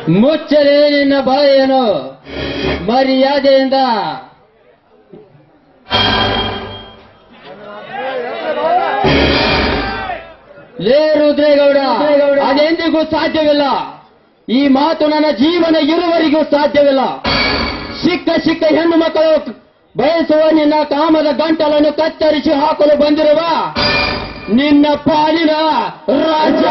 ಮುಚ್ಚಲೇ ನಿನ್ನ ಬಾಯನ್ನು ಮರ್ಯಾದೆಯಿಂದ ಲೇ ರುದ್ರೇಗೌಡ ಅದೆಂದಿಗೂ ಸಾಧ್ಯವಿಲ್ಲ ಈ ಮಾತು ನನ್ನ ಜೀವನ ಇರುವರಿಗೂ ಸಾಧ್ಯವಿಲ್ಲ ಸಿಕ್ಕ ಸಿಕ್ಕ ಹೆಣ್ಣು ಮಕ್ಕಳು ಬಯಸುವ ನಿನ್ನ ಕಾಮದ ಗಂಟಲನ್ನು ಕತ್ತರಿಸಿ ಹಾಕಲು ಬಂದಿರುವ ನಿನ್ನ ಪಾಲಿನ ರಾಜ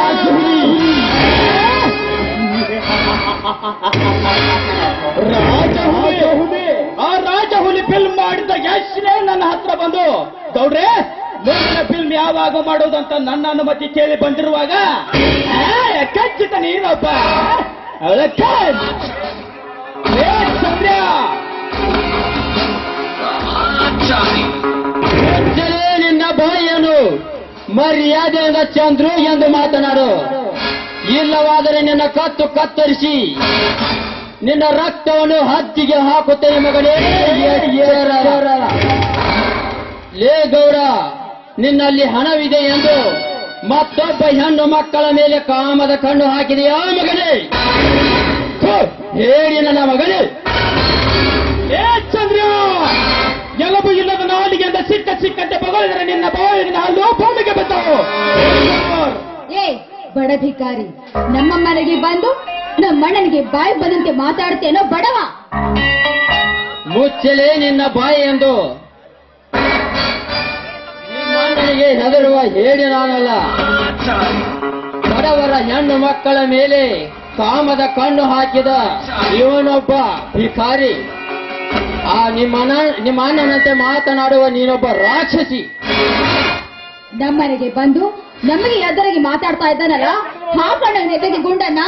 ರಾಜಹುಲಿ ಆ ರಾಜಹುಲಿ ಫಿಲ್ಮ್ ಮಾಡಿದ ಯಶ್ನೇ ನನ್ನ ಹತ್ರ ಬಂದು ಗೌಡ್ರೆ ಮುಂದಿನ ಫಿಲ್ಮ್ ಯಾವಾಗ ಮಾಡೋದಂತ ನನ್ನ ಅನುಮತಿ ಕೇಳಿ ಬಂದಿರುವಾಗ ಆ, ಖಚಿತ ನೀನೊಬ್ಬ ಅವಳಕ್ಕೆ ಏ ಚಂದ್ರ ಮುಚ್ಚಲೇ ನಿನ್ನ ಬಾಯಿಯನ್ನು ಮರ್ಯಾದೆಯಿಂದ ಚಂದ್ರು ಎಂದು ಮಾತನಾಡು ಇಲ್ಲವಾದರೆ ನಿನ್ನ ಕತ್ತು ಕತ್ತರಿಸಿ ನಿನ್ನ ರಕ್ತವನ್ನು ಹದ್ದಿಗೆ ಹಾಕುತ್ತೇನೆ ಮಗನೇ ಎಚ್ಚರ. ಲೇ ಗೌಡ ನಿನ್ನಲ್ಲಿ ಹಣವಿದೆ ಎಂದು ಮತ್ತೊಬ್ಬ ಹೆಣ್ಣು ಮಕ್ಕಳ ಮೇಲೆ ಕಾಮದ ಕಣ್ಣು ಹಾಕಿದೆಯಾ ಮಗನೇ ಥು, ಹೇಳಿ ನನ್ನ ಮಗನೇ ಏ ಚಂದ್ರ ಎಲಬು ಇಲ್ಲದ ನಾಲಿಗೆ ಅಂತ ಸಿಕ್ಕ ಸಿಕ್ಕಂತೆ ಬಗಳಿದರೆ ನಿನ್ನ ಬಾಯಿನ ಹಲ್ಲು ಭೂಮಿಗೆ ಬಿದ್ದವು ಏ ಬಡ ಭಿಕಾರಿ ನಮ್ಮ ಮನೆಗೆ ಬಂದು ನಮ್ಮಣ್ಣನಿಗೆ ಬಾಯಿ ಬಂದಂತೆ ಮಾತಾಡ್ತೇನೋ ಬಡವ ಮುಚ್ಚಲೇ ನಿನ್ನ ಬಾಯಿ ಎಂದು ನಿಮ್ಮಣ್ಣನಿಗೆ ಹೆದರುವ ಹೇಳಿ ನಾನಲ್ಲ ಬಡವರ ಹೆಣ್ಣು ಮಕ್ಕಳ ಮೇಲೆ ಕಾಮದ ಕಣ್ಣು ಹಾಕಿದ ಇವನೊಬ್ಬ ಭಿಕಾರಿ ಆ ನಿಮ್ಮಣ್ಣ ನಿಮ್ಮ ಅಣ್ಣನಂತೆ ಮಾತನಾಡುವ ನೀನೊಬ್ಬ ರಾಕ್ಷಸಿ ನಮ್ಮನೆಗೆ ಬಂದು ನಮಗೆ ಎದುರಿಗೆ ಮಾತಾಡ್ತಾ ಇದ್ದಾನಲ್ಲ ಹಾಕಣ್ಣ ಎದೆಗೆ ಗುಂಡನ್ನ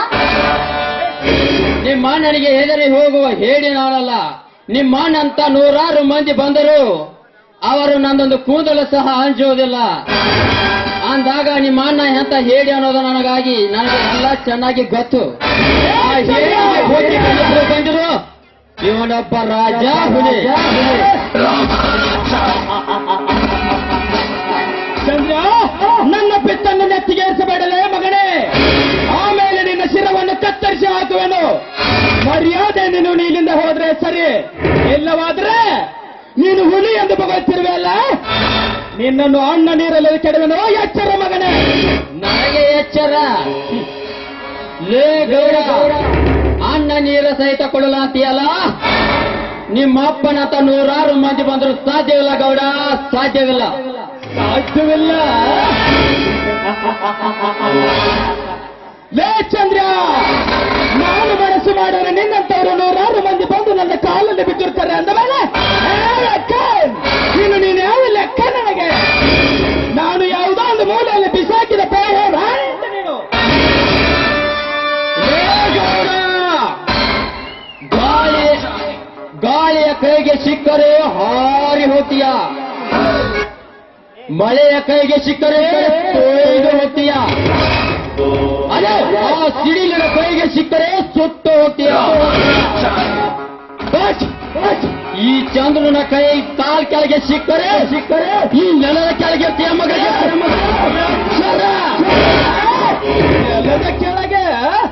ನಿಮ್ಮ ಅಣ್ಣನಿಗೆ ಹೆದರಿ ಹೋಗುವ ಹೇಳಿ ನಾನಲ್ಲ ನಿಮ್ಮ ಅಣ್ಣಂತ ನೂರಾರು ಮಂದಿ ಬಂದರು ಅವರು ನನ್ನೊಂದು ಕೂದಲು ಸಹ ಹಂಚುವುದಿಲ್ಲ ಅಂದಾಗ ನಿಮ್ಮ ಅಣ್ಣ ಎಂತ ಹೇಳಿ ಅನ್ನೋದು ನನಗಾಗಿ ನನಗೆ ಎಲ್ಲ ಚೆನ್ನಾಗಿ ಗೊತ್ತು ಆ ಹೇಳಿಗೆ ಹೋಗಿ ಬಂದಿದ್ರು ಬಂದಿರು ಇವನೊಬ್ಬ ರಾಜ ಹುಲಿ ಚಂದ್ರ ನನ್ನ ಪಿತ್ತನ್ನು ನೆತ್ತಿಗೇರಿಸಬೇಡಲೇ ಮಗನೇ ಆಮೇಲೆ ನಿನ್ನ ಶಿರವನ್ನು ಕತ್ತರಿಸಿ ಹಾಕುವೆನು ಮರ್ಯಾದೆ ನೀನು ನೀನಿಂದ ಹೋದ್ರೆ ಸರಿ ಇಲ್ಲವಾದ್ರೆ ನೀನು ಹುಲಿ ಎಂದು ಬಗೊಳ್ತಿರುವೆ ಅಲ್ಲ ನಿನ್ನನ್ನು ಅಣ್ಣ ನೀರಲ್ಲಿ ಕೆಡವೆನು ಎಚ್ಚರ ಮಗನೇ ನನಗೆ ಎಚ್ಚರ ಲೇ ಗೌಡ ಅಣ್ಣ ನೀರ ಸಹಿತ ಕೊಡಲ ಅಂತೀಯಲ್ಲ ನಿಮ್ಮ ಅಪ್ಪನಂತ ನೂರಾರು ಮಂದಿ ಬಂದ್ರು ಸಾಧ್ಯವಿಲ್ಲ ಗೌಡ ಸಾಧ್ಯವಿಲ್ಲ ಸಾಧ್ಯವಿಲ್ಲ ಲೇ ಚಂದ್ರ ನಾನು ಮನಸ್ಸು ಮಾಡಿದ್ರೆ ನಿನ್ನಂತವರು ನೂರಾರು ಮಂದಿ ಬಂದು ನನ್ನ ಕಾಲಲ್ಲಿ ಬಿದ್ದಿರ್ತಾರೆ ಅಂದ ಮೇಲೆ ಏ ಅಕ್ಕ, ನೀನು ನೀನು ಯಾವ ಲೆಕ್ಕ ನನಗೆ ನಾನು ಯಾವುದೋ ಒಂದು ಮೂಲೆಯಲ್ಲಿ ಬಿಸಾಕಿದ ಪೇಯ ಅಂತ ನೀನು ಲೇ ಗೌಡ ಗಾಳಿ ಗಾಳಿಯ ಕೈಗೆ ಸಿಕ್ಕರೆ ಹಾರಿ ಹೋಗ್ತೀಯ ಮಳೆಯ ಕೈಗೆ ಸಿಕ್ಕರೆ ತೊಯ್ದು ಹೋಗ್ತೀಯ ಅದೇ ಆ ಸಿಡಿಲಿನ ಕೈಗೆ ಸಿಕ್ಕರೆ ಸುಟ್ಟು ಹೋಗ್ತೀಯ ಬಸ್, ಬಸ್. ಈ ಚಂದ್ರನ ಕೈ ಕಾಲ್ ಕೆಳಗೆ ಸಿಕ್ಕರೆ ಸಿಕ್ಕರೆ ಈ ನೆಲದ ಕೆಳಗೆ ಇರ್ತೀಯ ಮಗನೇ ಶರ! ನೆಲದ ಕೆಳಗೆ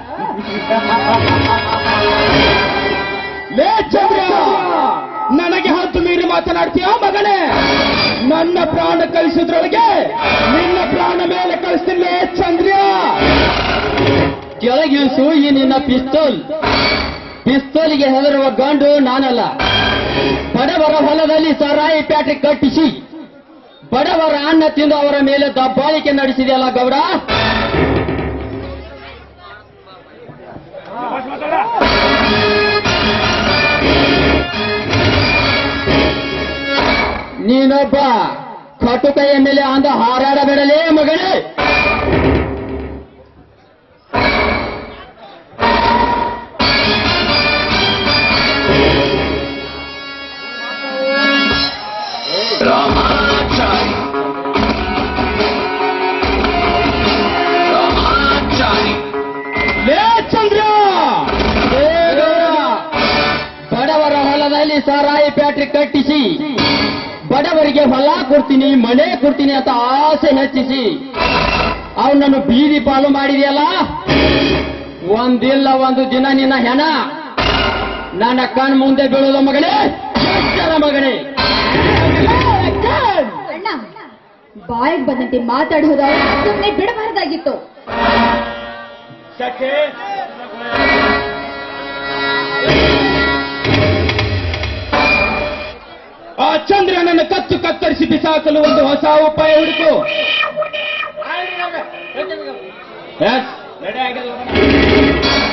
ಲೇ ಚಂದ್ರ ನನಗೆ ಹತ್ತು ಮೀರಿ ಮಾತನಾಡ್ತೀಯ ಮಗನೇ ನನ್ನ ಪ್ರಾಣ ಕಳಿಸಿದ್ರೊಳಗೆ ನಿನ್ನ ಪ್ರಾಣ ಮೇಲೆ ಕಳಿಸ್ತೀನಿ ಲೇ ಚಂದ್ರ ಕೆಳಗಿಳಿಸು ಈ ನಿನ್ನ ಪಿಸ್ತೂಲ್ ಪಿಸ್ತೂಲಿಗೆ ಹೆದರುವ ಗಂಡು ನಾನಲ್ಲ ಬಡವರ ಹೊಲದಲ್ಲಿ ಸರಾಯಿ ಪ್ಯಾಟ್ರಿ ಕಟ್ಟಿಸಿ ಬಡವರ ಅನ್ನ ತಿಂದು ಅವರ ಮೇಲೆ ದಬ್ಬಾಳಿಕೆ ನಡೆಸಿದೆಯಲ್ಲ ಗೌಡ ನೀನೊಬ್ಬ ಕಟುಕೈಯ ಮೇಲೆ ಅಂದ ಹಾರಾಡಬೇಡಲೇ ಮಗಳೇ ಲೇ ಚಂದ್ರ ಏ ಗೌಡ, ಬಡವರ ಹೊಲದಲ್ಲಿ ಸಾರಾಯಿ ಫ್ಯಾಕ್ಟ್ರಿ ಕಟ್ಟಿಸಿ ಬಡವರಿಗೆ ಹೊಲ ಕೊಡ್ತೀನಿ ಮನೆ ಕೊಡ್ತೀನಿ ಅಂತ ಆಸೆ ಹೆಚ್ಚಿಸಿ ಅವನನ್ನು ಬೀದಿ ಪಾಲು ಮಾಡಿದೆಯಲ್ಲ ಒಂದಿಲ್ಲ ಒಂದು ದಿನ ನಿನ್ನ ಹೆಣ ನನ್ನ ಕಣ್ ಮುಂದೆ ಬೀಳೋದು ಮಗನೇ ಎಚ್ಚರ ಮಗನೇ ಅಣ್ಣ ಬಾಯಿಗೆ ಬಂದಂತೆ ಮಾತಾಡೋದ ಸುಮ್ಮನೆ ಬಿಡಬಾರ್ದಾಗಿತ್ತು ಸಖೆ ಆ ಚಂದ್ರನನ್ನು ಕತ್ತು ಕತ್ತರಿಸಿ ಬಿಸಾಕಲು ಒಂದು ಹೊಸ ಉಪಾಯ ಹುಡುಕು Yes, ready ಆಗಿದೆ ಹೋಗೋಣ.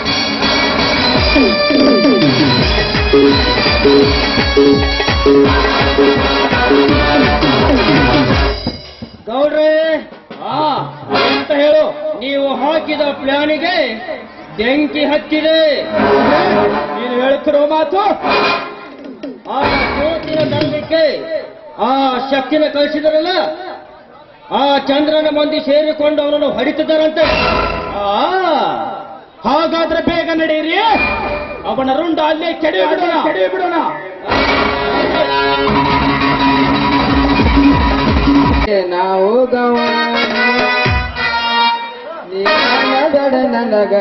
ಗೌಡ್ರೆ ಆ, ಅಂತ ಹೇಳು ನೀವು ಹಾಕಿದ ಪ್ಲಾನಿಗೆ ಬೆಂಕಿ ಹತ್ತಿದೆ ನೀನು ಹೇಳುತ್ತಿರೋ ಮಾತು ಆ ಜ್ಯೋತಿನ ತಂಡಕ್ಕೆ ಆ ಶಕ್ತಿನ ಕಳಿಸಿದರಲ್ಲ ಆ ಚಂದ್ರನ ಮಂದಿ ಸೇರಿಕೊಂಡು ಅವನನ್ನು ಹೊಡಿತಿದ್ದಾರಂತೆ ಆ, ಹಾಗಾದ್ರೆ ಬೇಗ ನಡೆಯಿರಿ ಅವನ ರುಂಡ ಅಲ್ಲೇ ಕೆಡಿ ಬಿಡೋಣ ಕೆಡಿ ಬಿಡೋಣ ನಾವು ಗವ ನನಗ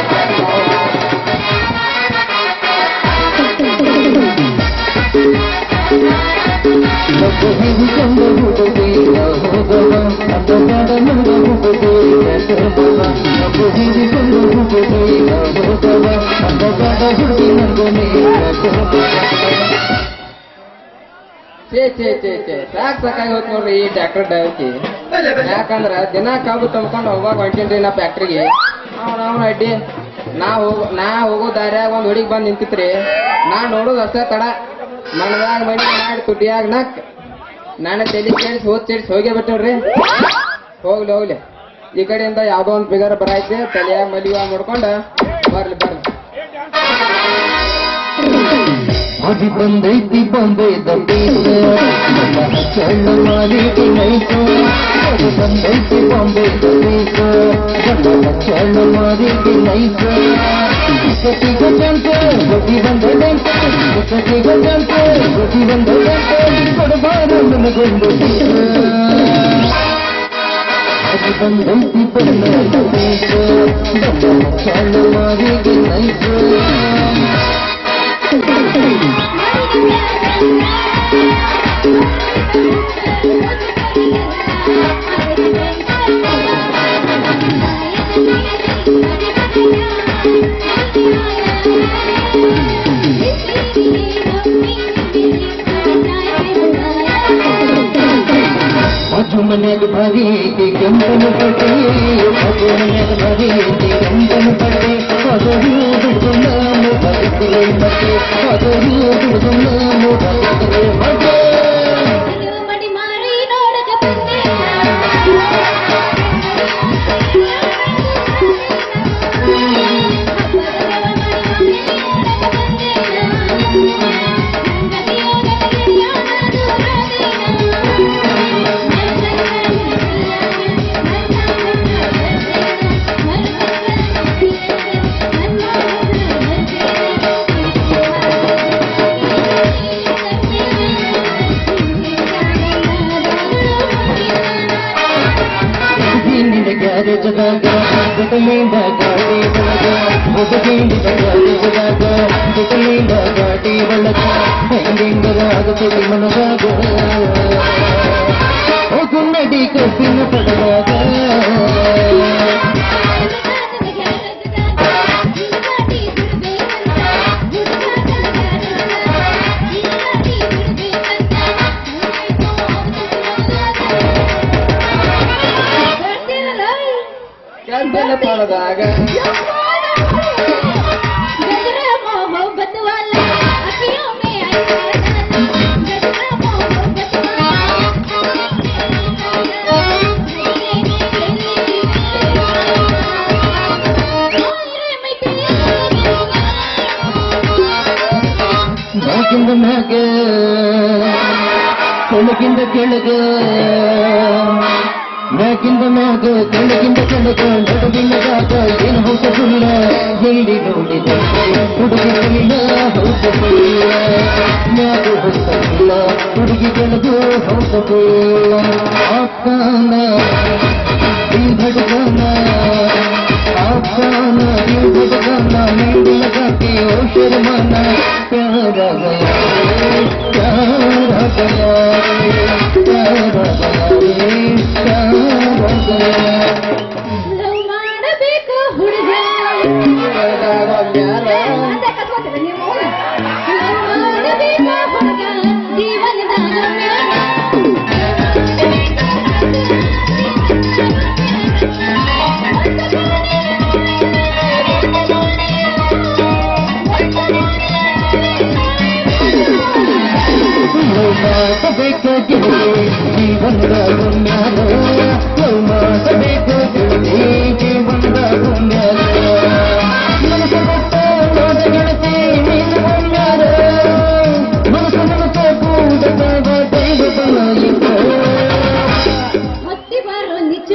ಛೇ ಛೇ ಛೇ ಛೇ ಸಾಕ್ ಸಾಕಾಗಿ ಹೋತ್ ನೋಡ್ರಿ ಈ ಟ್ರ್ಯಾಕ್ಟರ್ ಡ್ರೈವರ್ಕಿ ಯಾಕಂದ್ರ ದಿನ ಕಬ್ಬು ತುಂಬ್ಕೊಂಡು ಹೋಗಾಗ ಹೊಂಟೀನ್ರಿ ನಾ ಫ್ಯಾಕ್ಟ್ರಿಗೆ ಅವ್ನ ಅವ್ನ ಅಡ್ಡಿ ನಾ ಹೋಗೋ ನಾ ಹೋಗೋ ದಾರ್ಯಾಗ ಒಂದ್ ಹುಡುಗಿ ಬಂದ್ ನಿಂತಿತ್ರಿ ನಾ ನೋಡೋದು ಅಷ್ಟೇ ತಡ ಮನದಾಗ ಮನಿ ಮಾಡಿ ತುಟಿಯಾಗ ನಕ್ ನಾನು ತಲೆ ಕೇಳಿಸಿ ಹೋದ್ ಸೇರಿಸಿ ಹೋಗೇ ಬಿಟ್ಟವ್ರಿ ಹೋಗ್ಲಿ ಹೋಗ್ಲಿ ಈ ಕಡೆಯಿಂದ ಯಾವ್ದೋ ಒಂದ್ ಫಿಗರ್ ಬರಾಯ್ತಿ ತಲೆಯಾಗ ಮಲಿವ ಮಾಡ್ಕೊಂಡ ಬರ್ಲಿ ಬರ್ಲಿ ಅದಿ ಬಂದೈತಿ ಬಂದೈದ ಬೀಸ ಚಳ್ಳ ಮಾಲಿಗೆ ನೈಸ ಅದು ಬಂದೈತಿ ಬಂದೈದ ಬೀಸ ಚಳ್ಳ ಮಾಲಿಗೆ ನೈಸ ಸತಿಗ ಜಂತ ಗತಿ ಬಂದ ಡೆಂತ ಸತಿಗ ಜಂತ ಗತಿ ಬಂದ ಡೆಂತ ಕೊಡಬಾರ ನನಗೊಂದು ಅದು ಬಂದೈತಿ ಬಂದೈದ ಬೀಸ ಚಳ್ಳ ಮಾಲಿಗೆ ನೈಸ ಅಜು ಮನೆಯಾಗ ಭಾರಿ ಐತಿ ಕೆಂಪನ ಪಟ್ಟಿ ಅಜು ಮನೆಯಾಗ ಭಾರಿ ಐತಿ ಕೆಂಪನ ಪಟ್ಟಿ ಅದರು ದುಡ್ಡು ನಾನು ಬದುಕಲೇ ಮತ್ತೆ ಅದರು ದುಡ್ಡು ನಾನು ಬದುಕಲೇ ಮತ್ತೆ ಮಡಿ ಮಾರಿ ನೋಡಕ ಬಂದೆ ನಿನ್ನ ಗ್ಯಾರೇಜದಾಗ ಬಿಟಲಿಂದ ಗಾಡಿ ಒಳಗ ಹುಡುಗಿಂದ ಗ್ಯಾರೇಜದಾಗ ಬಿಟಲಿಂದ ಗಾಡಿ ಒಳಗ ಹೆಂಗಿಂಗರ ಆಗುತ್ತದೆ ಮನದಾಗ ಹೋಗು ನಡಿ ಕಬ್ಬಿನ ಪಡದಾಗ ಕೆಂಪನ ಪರದಾಗ ಮ್ಯಾಗಿಂದ ಮ್ಯಾಗ ಕೆಳಗಿಂದ ಕೆಳಗ ಮ್ಯಾಗಿಂದ ಮ್ಯಾಗ ಕೆಳಗಿಂದ ಕೆಳಗ ನಡುವಿನದಾಗ ಏನು ಹೊಸದಿಲ್ಲ ಎಲ್ಲಿ ನೋಡಿದ ಹುಡುಗಿ ಕಲಿಯ ಹೊಸದಿಲ್ಲ ಮ್ಯಾಗ ಹೊಸದಿಲ್ಲ ಹುಡುಗಿ ಕೆಳಗು ಹೊಸದಿಲ್ಲ ಅಕ್ಕನ ಈ ಬಡಗನ आपका नारी बदगाना नींद लगा के ओ शर्माना प्यार आ गया रे, प्यार आ गया रे, प्यार आ गया रे, प्यार आ गया ಲವ್ ಮಾಡಬೇಕು ಹುಡುಗ ಅಂತ ಕತ್ಕೊತೀರ ನೀವು ಲವ್ ಮಾಡಬೇಕು ಹುಡುಗ ಜೀವನದ ಬೇಕಾಗಿ ಜೀವನದ ಗುಣ್ಯಾಲ ಲವ್ ಮಾಡಬೇಕು ಜೀವನದ ಗುಣ್ಯಾಲ ಮನಸ್ಸು ಕೊಟ್ಟ ಹೋದ ಗೆಳತಿ ನೀನು ಗುಣ್ಯಾಲ ಮನಸ್ಸು ಮನಸ್ಸು ಕೂಡದ ದೈವ ಬಲಾಯಿತು ಹೊತ್ತಿ ಬರೋ ನಿಜ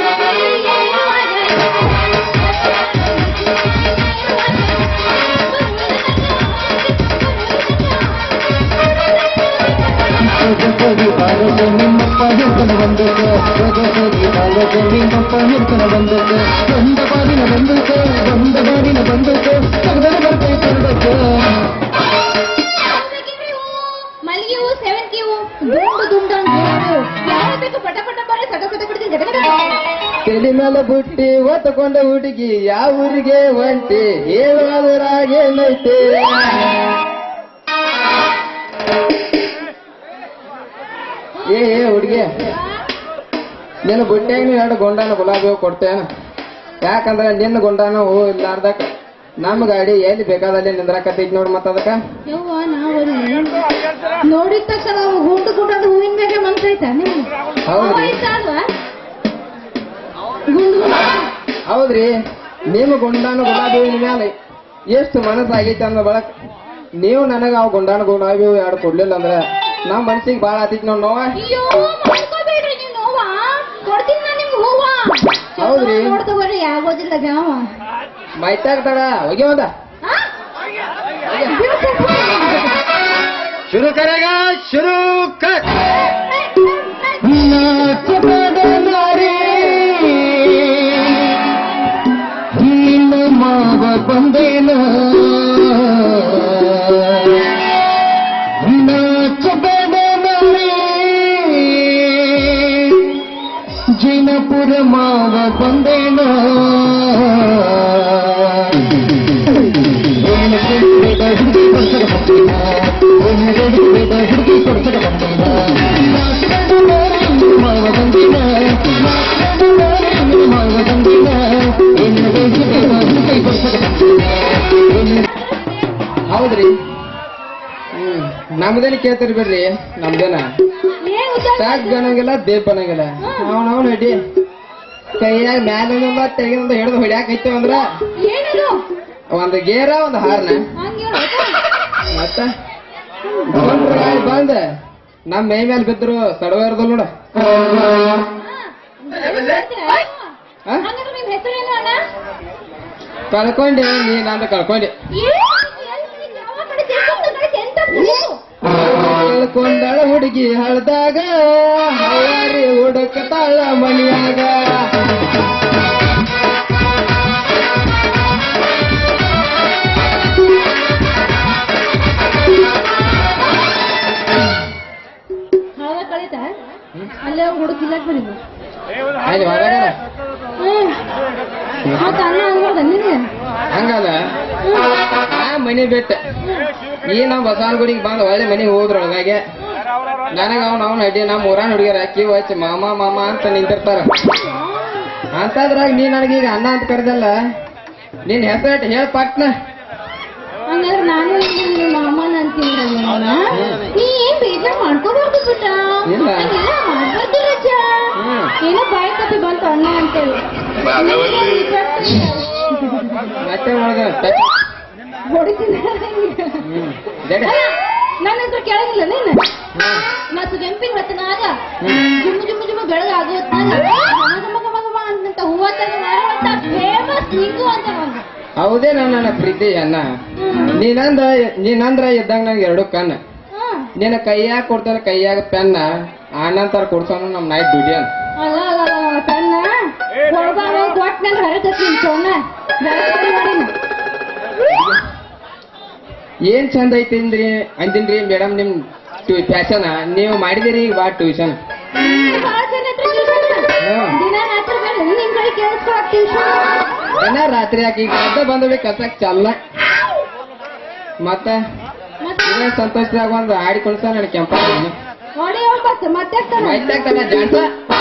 ಸೊಗಸರಿ ಬಾಲಕ ನಿಮ್ಮಪ್ಪ ಹಿಡ್ಕೊಂಡು ಬಂದಕ್ಕೆ ಸೊಗಸರಿ ಬಾಲಕ ನಿಮ್ಮಪ್ಪ ಹಿಡ್ಕೊಂಡು ಬಂದಕ್ಕೆ ಒಂದ ಬಾರಿನ ಬಂದಕ್ಕೆ ಒಂದ ಬಾರಿನ ಬಂದಕ್ಕೆ ತೆಗೆದರೆ ಬರ್ತೈತೆ ಕಂಡಕ್ಕೆ ಮಲ್ಲಿಗೆ ಹೂ ಸೇವಂತಿ ಹೂ ದುಂಡು ದುಂಡು ಅಂತ ಹೇಳೋರು ಯಾವ ಬೇಕು ಪಟ ಪಟ ಬರೀ ಸಟ ಸಟ ಬಿಡ್ತೀನಿ ಗಡ ಗಡ ತಲೆ ಮೇಲೆ ಬುಟ್ಟಿ ಒತ್ತಕೊಂಡ ಹುಡುಗಿ ಯಾವ ಊರಿಗೆ ಒಂಟಿ ಹೇಳುವುದರಾಗೇನೈತೆ ಏ ಏ ಹುಡುಗಿ ನಿನ್ನ ಬುಟ್ಟ್ಯಾಗ ನೀ ಎರಡು ಗೊಂಡಾನ ಗುಲಾಬಿ ಹೂ ಕೊಡ್ತೇನ ಯಾಕಂದ್ರೆ ನಿನ್ನ ಗೊಂಡಾನ ಹೂ ಇಲ್ಲಾರ್ದಕ್ಕ ನಮ್ಮ ಗಾಡಿ ಎಲ್ಲಿ ಬೇಕಾದಲ್ಲಿ ನಿಂದ್ರಾಕತ್ತೈತಿ ನೋಡ್ ಮತ್ತ ಅದಕ್ಕ ಯವ್ವ ನಾವು ನೋಡಿದ ತಕ್ಷಣ ನಾವು ಗುಂಡು ಗುಂಡು ಅದು ಹೂವಿನ ಮೇಲೆ ಮನ್ಸೈತ ನಿಮ್ಗೆ ಹೌದ್ರಿ ಅಲ್ವಾ ಗುಂಡು ಗುಂಡು ಹೌದ್ರಿ ನಿಮ್ಮ ಗುಂಡಾನ ಗುಲಾಬಿ ಹೂವಿನ ಮ್ಯಾಲೆ ಎಷ್ಟು ಮನಸ್ಸಾಗೈತೆ ಅಂದ ಬಳಕ ನೀವು ನನಗ ಅವ್ ಗುಂಡಾನ ಗುಲಾಬಿ ಹೂ ಎರಡು ಕೊಡ್ಲಿಲ್ಲ ಅಂದ್ರೆ ನಮ್ಮ ಮನ್ಸಿಗೆ ಬಾಳ ಆತೈತಿ ನೋಡ್ ನೋವ ಅಯ್ಯೋ ಮಾಡ್ಕೋಬೇಡ್ರಿ ನೀವು ನೋವ ಕೊಡ್ತೀನಿ ನಾನು ನಿಮ್ಗೆ ಹೂವ ಹೌದ್ರಿ? ನೋಡ್ ತಗೋರಿ ಆಗೋದಿಲ್ಲ ಗಾವ ಮೈತಾಗ ತಡ ಹೋಗಿ ಹೋದ ಶುರು ಕರೆಗ ಶುರು ಕಟ್ ನಾಚಬೇಡ ನಾರಿ ನಿನ್ನ ಮಾವ ಬಂದೇನ ನಾಚಬೇಡ ನಾರಿ ಜಿನಪುರ ಮಾವ ಬಂದೇನ ಏನು ಬೇಡ ಹುಡುಗಿ ಕೊಡ್ಸದ ಬಂದಿಲ್ಲ ಏನು ಬೇಡ ಹುಡುಗಿ ಕೊಡ್ಸದ ಬಂದಿಲ್ಲ ನಾಚಬೇಡ ನಾರಿ ಮಾವ ಬಂದಿಲ್ಲ ನಾಚಬೇಡ ನಾರಿ ಮಾವ ಬಂದಿಲ್ಲ ಏನು ಬೇಡ ಹುಡುಗಿ ಕೊಡ್ಸದ ಬಂದಿಲ್ಲ ಏನು ಹೌದ್ರಿ ಹ್ಮ್ ನಮ್ದೇನ ಕೇಳ್ತಿರ್ ಬಿಡ್ರಿ ನಮ್ದೇನ ಏನ್ ಉದ್ದಾರ ಟ್ಯಾಕ್ ಅನ್ನಂಗಿಲ್ಲ ದೇಪ್ ಅನ್ನಂಗಿಲ್ಲ ಅವ್ನ ಅವ್ನ ಹಿಡಿ ಕೈಯಾಗ ಮ್ಯಾಲಿಂದ ತೆಗಿಂದ ಹಿಡಿದು ಹೊಡ್ಯಾಕ ಐತೇವ ಅಂದ್ರ ಏನದು ಒಂದ್ ಗೇರ ಒಂದ್ ಹಾರ್ನ ಹಂಗೆ ಮತ್ತ ಬಂದ್ರ ಬಂದ ನಮ್ ಮೈ ಮೇಲೆ ಬಿದ್ರು ಸಡವ ಇರ್ದಲ್ ನೋಡ ಹಾ? ಹಂಗಂದ್ರೆ ನಿಮ್ ಹೆಸರೇನು ಅಣ್ಣ ಕಳ್ಕೊಂಡೆ ನೀ ನಂದು ಕಳ್ಕೊಂಡೆ ಕಳ್ಕೊಂಡಳ ಹುಡುಗಿ ಹಳ್ದಾಗ ಹಳ್ಳಾರಿ ಹುಡುಕತಾಳ ಮನಿಯಾಗ ಕಳೀತ ಅಲ್ಲೇ ಹುಡುಕಿಲ್ಲ ಬಂದಿದ್ದು ಅಲ್ಲಿ ಹೊರಗಡೆ ಹ್ಮ್ ಮತ್ತ ಅನ್ನ ಅನ್ಬಾರ್ದ ನಿನ್ಗೆ ಹಂಗಲ್ಲ ಆ ಮನಿ ಬಿಟ್ಟ ಈ ನಾವ್ ಬಸವನಗುಡಿಗೆ ಬಂದ್ ಒಳ್ಳೆ ಮನಿಗೆ ಹೋದ್ರೊಳಗಾಗೆ ನನಗ ಅವ್ನ ಅವ್ನ ಅಡ್ಡಿ ನಮ್ಮ ಊರಾನ ಹುಡುಗಿಯರ ಅಕ್ಕಿ ಹಚ್ಚಿ ಮಾಮ ಮಾಮ ಅಂತ ನಿಂತಿರ್ತಾರ ಅಂತದ್ರಾಗ ನೀ ನನಗೀಗ ಅನ್ನ ಅಂತ ಕರೆದಲ್ಲ ನಿನ್ ಹೆಸರು ಹೇಳ ಪಟ್ನ ಹಂಗಾದ್ರೆ ನಾನು ಇಲ್ಲಿ ನಿಮ್ಮ ಮಾಮನ ಅಂತೀನಿ ನೀ ಏನ್ ಬೇಜಾರ್ ಮಾಡ್ಕೋಬಾರ್ದು ಪುಟ್ಟ ಇಲ್ಲ. ಹಂಗೆಲ್ಲ ಮಾಡ್ಬಾರ್ದು ರಜ ಹ್ಮ್. ಏನೋ ಬಾಯಿ ಕಪ್ಪಿ ಬಂತು ಅಣ್ಣ ಅಂತೇಳಿ ಮತ್ತೆ ನೋಡ್ದ ಹೊಡಿತೀನಿ ಹ್ಮ್ ಜಡೆ ಅಲ್ಲ, ನನ್ನ ಹೆಸರು ಕೇಳಂಗಿಲ್ಲ ನೀನು ಮತ್ತು ಕೆಂಪಿನ ಹೊತ್ತಿನಾಗ ಜುಮ್ಮು ಜುಮ್ಮು ಜುಮ್ಮು ಬೆಳಗ್ಗೆ ಆಗೋ ಹೊತ್ನಾಗ ಗಮ ಗಮ ಗಮ ಗಮ ಅಂತ ಹೂವ ತಂದು ಮಾರುವಂತ ಫೇಮಸ್ ನಿಂಗು ಅಂತ ಒಂದು ಹೌದೇ ನನ್ನ ಪ್ರೀತಿ ಅನ್ನ ನೀನಂದ್ರ ನೀನಂದ್ರ ಇದ್ದಂಗ ನಂಗೆ ಎರಡು ಕಣ್ಣು ಹ್ಮ್ ನಿನ್ನ ಕೈಯಾಗ ಕೊಡ್ತಾನ ಕೈಯಾಗ ಪೆನ್ನ ಆನಂತರ ಕೊಡ್ಸೋನು ನಮ್ ನೈಟ್ ಡ್ಯೂಟಿ ಅಂತ ಅಲ್ಲ ಅಲ್ಲ ಅಲ್ಲ ಸಣ್ಣ ಕೊಡ್ಬಾರ ಕೊಟ್ನಂದ್ರೆ ಹರತತ್ತೀನಿ ಸೊನ್ನ ಜಾಸ್ತಿ ಮಾಡಿನ ಏನ್ ಚಂದ ಐತಿನ್ರಿ ಅಂದಿನ್ರಿ ಮೇಡಮ್ ನಿಮ್ ಫ್ಯಾಷನ್ ನೀವು ಮಾಡಿದಿರಿ ಬಾ ಟ್ಯೂಷನ್ ಭಾಳ ಜನ ಹತ್ರ tuition. ದಿನ ರಾತ್ರಿ ಬೇಡ ನಿಮ್ ಕಡೆ ಕೇಳಿಸ್ಕೊಳಕ್ ಟ್ಯೂಷನ್ ಏನ ರಾತ್ರಿ ಯಾಕೆ ಈಗ ಅರ್ಧ ಬಂದವಿ ಕಸಕ್ ಚಲ್ಲ ಮತ್ತ ಮತ್ತೆ ಇದೇ ಸಂತೋಷದಾಗ ಒಂದು ಆಡಿ ಕುಣಿಸ ನನ್ ಕೆಂಪ ಹೊಡಿ ಒಂಬತ್ತು ಮತ್ತೆ ಆಗ್ತಾನ ಮೈತಾಗ್ತಾನ ಜಾನ್ಸ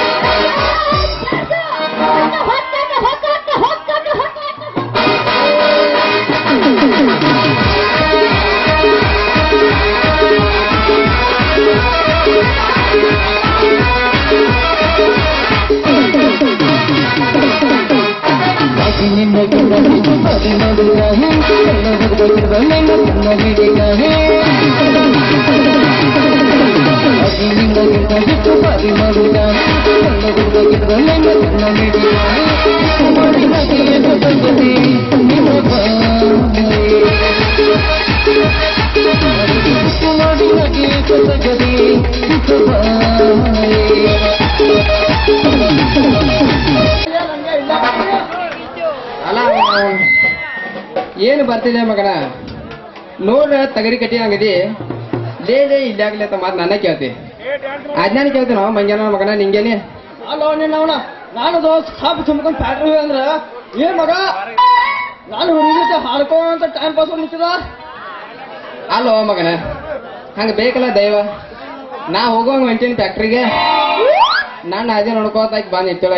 ಅಲ್ಲ ಅವ್ನು ಏನು ಬರ್ತಿದೆ ಮಗನ ನೋಡ್ರ ತಗರಿ ಕಟ್ಟಿ ಹಂಗದಿ ಲೇ ಲೇ ಇಲ್ಲಾಗ್ಲಿ ಅಂತ ಮಾತು ನನ್ನ ಕೇಳ್ತಿ ಅಜ್ಞಾನ ಕೇಳ್ತಿ ನಾವು ಮಂಗ್ಯಾನ ಮಗನ ನಿಂಗೇನೆ ಅಲ್ಲೋ ನಿನ್ನ ಅವನ ನಾನು ದೋಸ್ತ್ ಸಾಪ್ ತುಂಬ್ಕೊಂಡ್ ಫ್ಯಾಕ್ಟ್ರಿ ಅಂದ್ರ ಏ ಮಗ ನಾನು ಹುಡುಗಿ ಹಾಡ್ಕೊಂತ ಟೈಮ್ ಪಾಸ್ ನಿಂತಿದ ಅಲ್ಲೋ ಮಗನ ಹಂಗ ಬೇಕಲ್ಲ ದೈವ ನಾ ಹೋಗುವಂಗ ಹೊಂಟೀನಿ ಫ್ಯಾಕ್ಟ್ರಿಗೆ ನಾನು ಅದೇ ನೋಡ್ಕೋತ ಆಕಿ ಬಂದ್ ನಿಂತೇಳ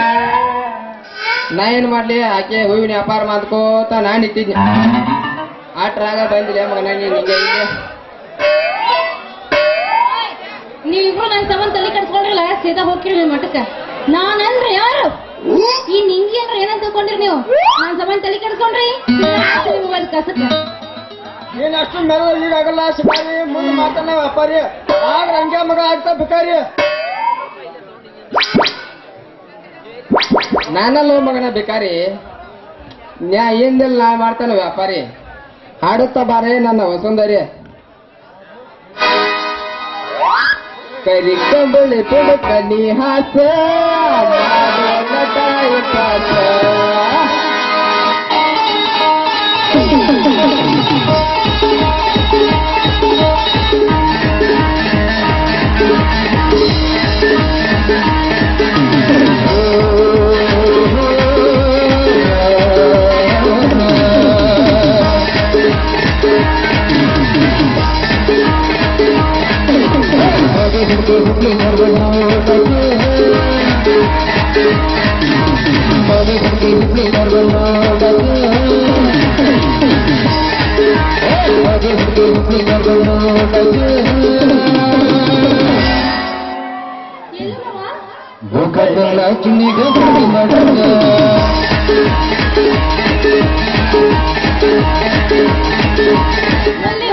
ನಾ ಏನ್ ಮಾಡ್ಲಿ ಆಕೆ ಹೂವಿನ ವ್ಯಾಪಾರ ಮಾಡ್ಕೋತ ನಾ ನಿಂತಿದ್ನಿ ಆಟ್ರಾಗ ಬಂದಿಲ್ಲ ಮಗನ ನೀ ನಿಂಗೆ ಇಲ್ಲಿ ನೀವಿಬ್ರು ನನ್ ಸಂಬಂಧ ತಲೆ ಕಟ್ಸ್ಕೊಂಡ್ರಲ್ಲ ಸೀದಾ ಹೋಗ್ಕಿರಿ ನಿಮ್ ಮಠಕ್ಕ ನಾನಂದ್ರೆ ಯಾರು ಈ ನಿಂಗಿ ಅಂದ್ರೆ ಏನಂತ ತಿಳ್ಕೊಂಡ್ರಿ ನೀವು ನನ್ ಸಂಬಂಧ ತಲೆ ಕಟ್ಸ್ಕೊಂಡ್ರಿ ನಿಮ್ಗ್ ಕಸಕ್ಕ ನೀನ್ ಅಷ್ಟು ಮೆಲ್ಲ ಲೀಡ್ ಆಗಲ್ಲ ಶಿಕಾರಿ ಮುಂದೆ ಮಾತಾಡ ವ್ಯಾಪಾರಿ ಆಗ ಹಂಗೆ ಮಗ ಆಗ್ತಾ ಬೇಕಾರಿ ನಾನಲ್ಲೋ ಮಗನ ಬೇಕಾರಿ ನ್ಯಾ ಏನಿಲ್ಲ ನಾ ಮಾಡ್ತಾನ ವ್ಯಾಪಾರಿ ಹಾಡುತ್ತಾ ಬಾರೇ ನನ್ನ ವಸುಂದರಿ ಕರಿ ಕಂಬಳಿ ಪುಡುಕ ನೀ ಹಾಸ ಮಾಡೋ ನಟಾಯ ಕಾಸ. ಎಲ್ಲಿ ಮಾವ? ಅಲ್ಲಿ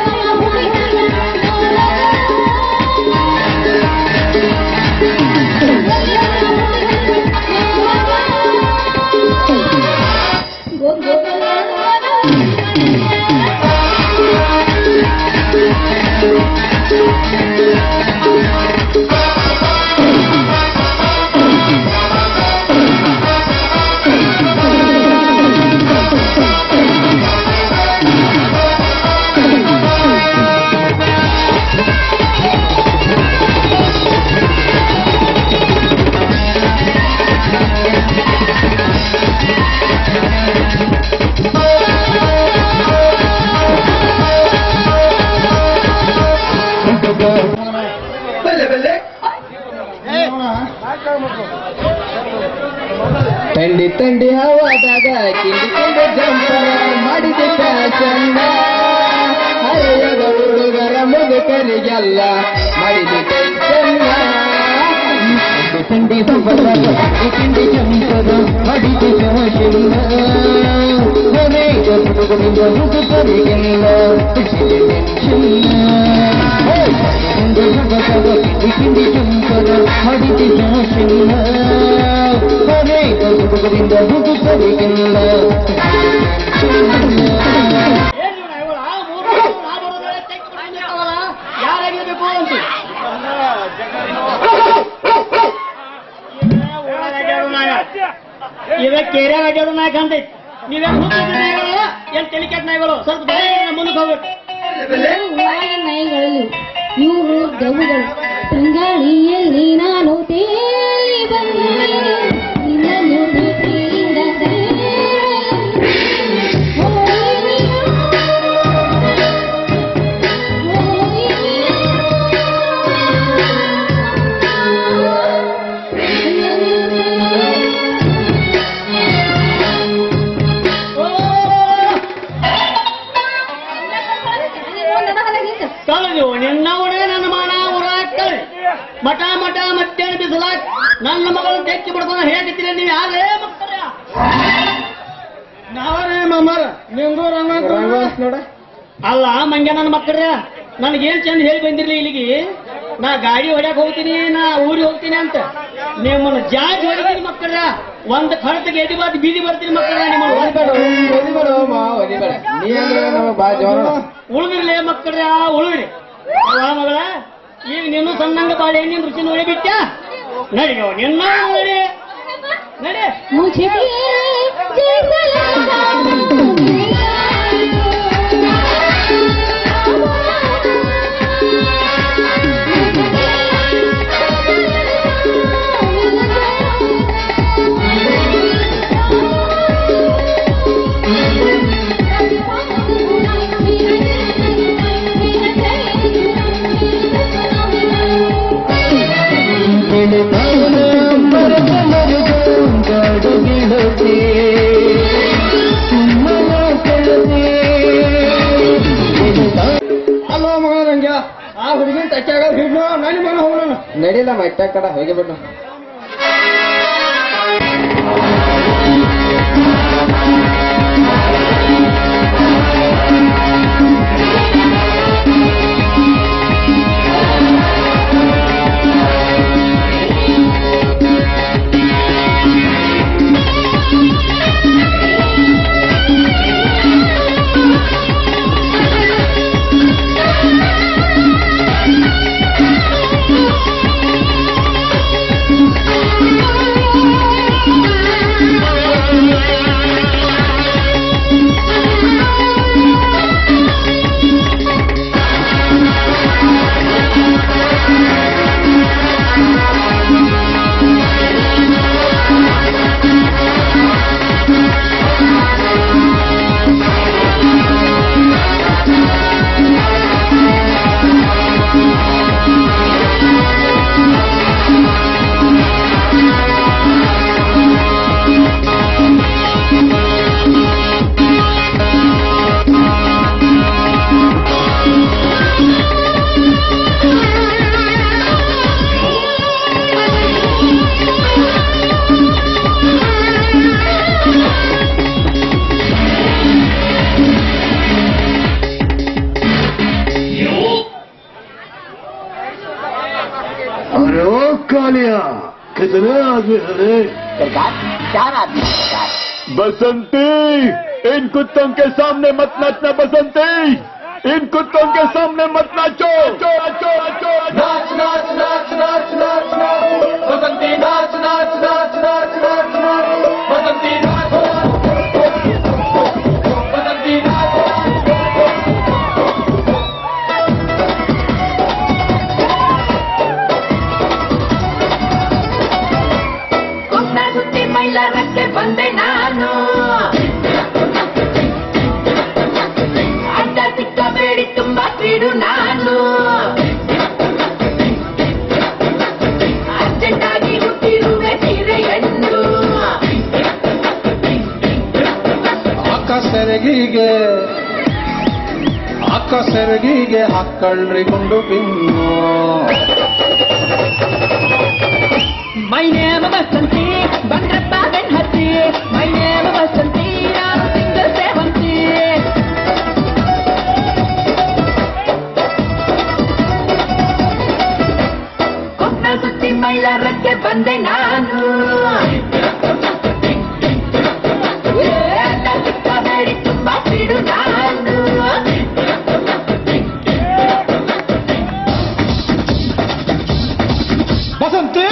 ತಂಡಿ ತಂಡಿ ಹವಾದಾಗ ಕಿಂಡಿ ಕಿಂಡಿ ಜಂಪರ ಮಾಡಿದ ಫ್ಯಾಷನ್ನ ಹರೆಯದ ಹುಡುಗರ ಮುದುಕರಿಗೆಲ್ಲ ಮಾಡಿದ ಟೆನ್ಷನ್ನ ತಂಡಿ ಹವಾದಾಗ ಕಿಂಡಿ ಜಂಪರ ಮಾಡಿದ ಫ್ಯಾಷನ್ನ ಹರೆಯದ ಹುಡುಗರಿಂದ ಮುದುಕರಿಗೆಲ್ಲ ಟೆನ್ಷನ್ನ ತಂಡಿ ಹವಾದಾಗ ಕಿಂಡಿ ಜಂಪರ ಮಾಡಿದ ಫ್ಯಾಷನ್ನ ಹರೆಯದ ಹುಡುಗರಿಂದ ಮುದುಕರಿಗೆಲ್ಲ ಯಾರಾಗಿರ್ಬೇಕು ಅಂತ ಇದ ಕೆರೆ ಆಗ್ಯಾಡು ನಾಕ್ ಅಂತ ನೀವೇನು ಹುಟ್ಟಿದ ನಾಯಿಗಳು ಏನ್ ತೆಲಿಕೆಟ್ ನಾಯಿಗಳು ಸ್ವಲ್ಪ ದಯವಿಟ್ಟು ಮುಂದಕ್ಕೆ ಹೋಗ್ಬೇಕು ಊರಾಗಿನ ನಾಯಿಗಳಲ್ಲಿ ಇವರು ದೆವ್ವಗಳು ತಂಗಾಳಿಯಲ್ಲಿ ನಾನು ತೇಲಿ ಬಂದೆ ನಿನ್ನನ್ನು ಪ್ರೀತಿಯಿಂದ ಸೇರಲು. ಓ ಕಳೆದು ನಿನ್ನವನೇ ನನ್ನ ಮಾನ ಊರಾಗ್ತದೆ ಮಠ ಮಠ ಮತ್ತೇನು ಬಿಸಲಾಕ್ ನನ್ನ ಮಗಳನ್ನು ತೆಕ್ಕಿ ಬಿಡ್ಕೊಂಡು ಹೇಗಿದ್ದೀರಿ ನೀವು ಯಾರೇ ಮಕ್ಕಳ ನಾವೇ ಮಾಮಾರ ನಿಂಗೂ ರಂಗ ನೋಡ ಅಲ್ಲ ಮಂಗ್ಯ ನನ್ನ ಮಕ್ಕಳ ನನಗೇನ್ ಚಂದ ಹೇಳಿ ಬಂದಿರ್ಲಿ ಇಲ್ಲಿಗೆ ನಾ ಗಾಡಿ ಹೊಡ್ಯಾಕ್ ಹೋಗ್ತೀನಿ ನಾ ಊರಿಗೆ ಹೋಗ್ತೀನಿ ಅಂತ ನಿಮ್ಮನ್ನ ಜಾಜ್ ಹೊಡಿತೀನಿ ಮಕ್ಕಳ ಒಂದ್ ಕಳತಿಗೆ ಎದಿ ಬಾದ್ ಬೀದಿ ಬರ್ತೀನಿ ಮಕ್ಕಳ ನಿಮ್ಮನ್ನ ಒದಿಬೇಡ ಮಾ ಒದಿಬೇಡ ನೀ ಅಂದ್ರೆ ನಮಗೆ ಬಾ ಜೋರ ಉಳಿದಿರ್ಲಿ ಮಕ್ಕಳ ಉಳಿದ್ರಿ ಅಲ್ಲ ಮಗಳ ಈಗ ನೀನು ಸಣ್ಣಂಗ ಬಾಳೆ ಎಣ್ಣಿನ ರುಚಿ ನೋಡಿ ಬಿಟ್ಟ ನಡಿ ಗೌ, ನಿನ್ನ ನಡಿ ನಡಿ मुझे जैसा लगता ಅಲ್ವಾ ಮಗ ರಂಗ್ಯ ಆ ಹುಡುಗಿನ ತಚ್ಚಾಗ ಹಿಡ್ನು ನಡಿ ಮನ ಹೋಗೋಣ ನಡಿಲ್ಲ ಮಟ್ಟ ಕಡ ಹೋಗಿಬಿಟ್ಟು अरे ओ कालिया कितने आदमी है चार आदमी बसंती इन कुत्तों के सामने मत नाचना बसंती इन कुत्तों के सामने मत नाचो नाचो नाचो नाचो नाच नाच नाच नाच नाच नाच बसंती नाच नाच नाच नाच नाच नाच बसंती नाच बसंती नाच ಕೊಟ್ಟ ಸುತ್ತಿ ಮೈಲಾರಕ್ಕೆ ಬಂದೆ ನಾನು ಅಡ್ಡ ಸಿಕ್ಕಬೇಡಿ ತುಂಬಾ ಸ್ಪೀಡು ನಾನು ಅರ್ಜೆಂಟಾಗಿ ಹುಟ್ಟಿರುವೆ ಸೀರೆಯನ್ನು ಸೆರಗಿಗೆ ಅಕ್ಕ ಸೆರಗಿಗೆ ಹಾಕಳ್ರಿ ಗುಂಡು ಬಿನ್ನು ಮೈ ನೇಮ ಬಸಂತಿ ಬಂದ್ರಪ್ಪ ಬೆನ್ ಹತ್ತಿ ಮೈ ನೇಮ ಬಸಂತಿ ನಾನು ಸಿಂಗಲ್ ಸೇವಂತಿ ಕೊಟ್ಟ ಸುತ್ತಿ ಮೈಲಾರಕ್ಕೆ ಬಂದೆ ನಾನು ಅಡ್ಡ ಸಿಕ್ಕಬೇಡಿ ತುಂಬಾ ಸ್ಪೀಡು ನಾನು ಬಸಂತಿ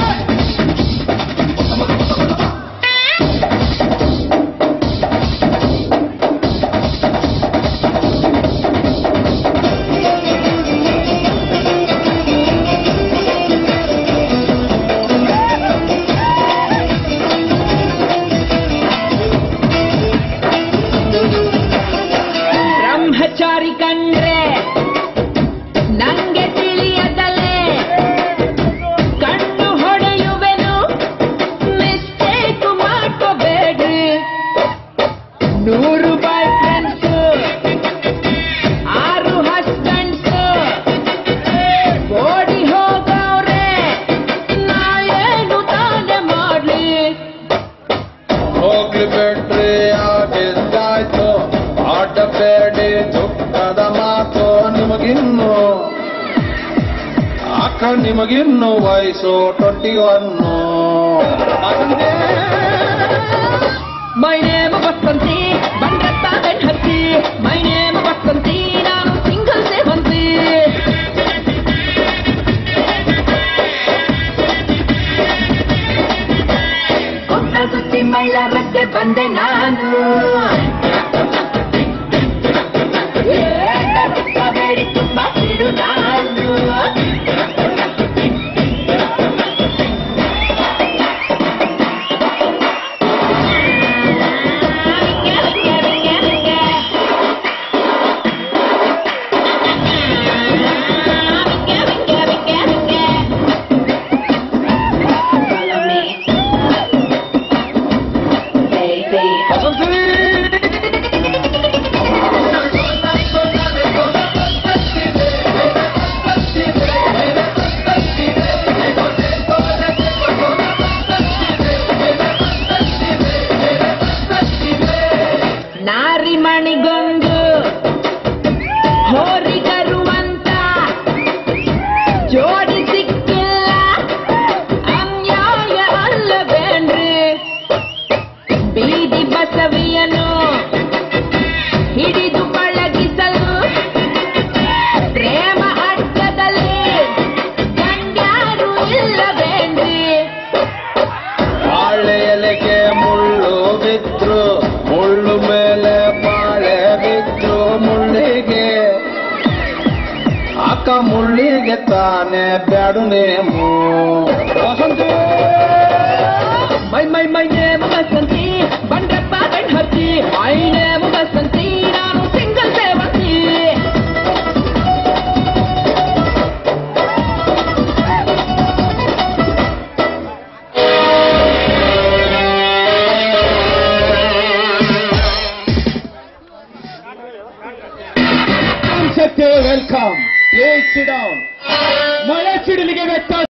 ಬ್ರಹ್ಮಚಾರಿ ಕಂಡ್ರೆ ನಂಗೆ ತಿಳಿಯದಲ್ಲೇ ಕಣ್ಣು ಹೊಡೆಯುವೆನು ಮಿಸ್ಟೇಕ್ ಮಾಡ್ಕೋಬೇಡ್ರಿ ನೂರು ಬಾಯ್ ಫ್ರೆಂಡ್ಸ್ ಆರು ಹಸ್ಬೆಂಡ್ಸ್ ಓಡಿ ಹೋಗವ್ರೆ ನಾ ಏನು ತಾನೇ ಮಾಡ್ಲಿ ಹೋಗ್ಲಿ ಬಿಡ್ರಿ ಆಗಿದ್ದಾಯ್ತು ಆಡಬೇಡಿ ದುಃಖದ ಮಾತು ನಿಮಗಿನ್ನು ಅಕ್ಕ ನಿಮಗಿನ್ನು ವಯಸ್ಸು twenty one my name Vasanthi ಬಂದತ್ತ ಬೆಣ್ಹತ್ತಿ ಮೈ ನೇಮ್ ವಸಂತಿ ನಾನು ಸಿಂಗಲ್ ಸೇವಂತಿ ಕೊಟ್ಟ ಸುತ್ತಿ ಮೈಲಾರಕ್ಕೆ ಬಂದೆ ನಾನು ಬೇಡಿ ತುಂಬಾ ಸಿಡು ನಾನು ನಾರಿ ಮಣಿಗೊಂದು ಹೋರಿಗರುವಂತ ಜೋಡಿ ಸಿಕ್ಕಿಲ್ಲ ಅನ್ಯಾಯ ಅಲ್ಲವೇನ್ರಿ ಬೀದಿ ಬಸವಿಯನು ಹಿಡಿದು ಪಳಗಿಸಲು ಪ್ರೇಮ ಅಡ್ಡದಲ್ಲಿ ಗಂಡ್ಯಾರು ಇಲ್ಲವೇನ್ರಿ ಬಾಳೆ ಎಲೆಗೆ ಮುಳ್ಳು ಬಿದ್ರು ಮುಳ್ಳು ಮೇಲೆ ಬಾಳೆ ಬಿದ್ರು ಮುಳ್ಳಿಗೆ ಅಕ್ಕ ಮುಳ್ಳಿಗೆ ತಾನೇ ಬ್ಯಾಡು name my my my name Basanthi ಬಂಡ್ರಪ್ಪ ಗಣ್ಹತ್ತಿ ಮೈ ನೇಮ ಬಸಂತಿ ನಾನು ಸಿಂಗಲ್ ಸೇವಂತಿ ಸತ್ಯ ವೆಲ್ಕಮ್ ಪ್ಲೀಸ್ ಸಿಡೌನ್ ಮಳೆ ಸಿಡಿಲಿಗೆ ವ್ಯತ್ಯಾಸ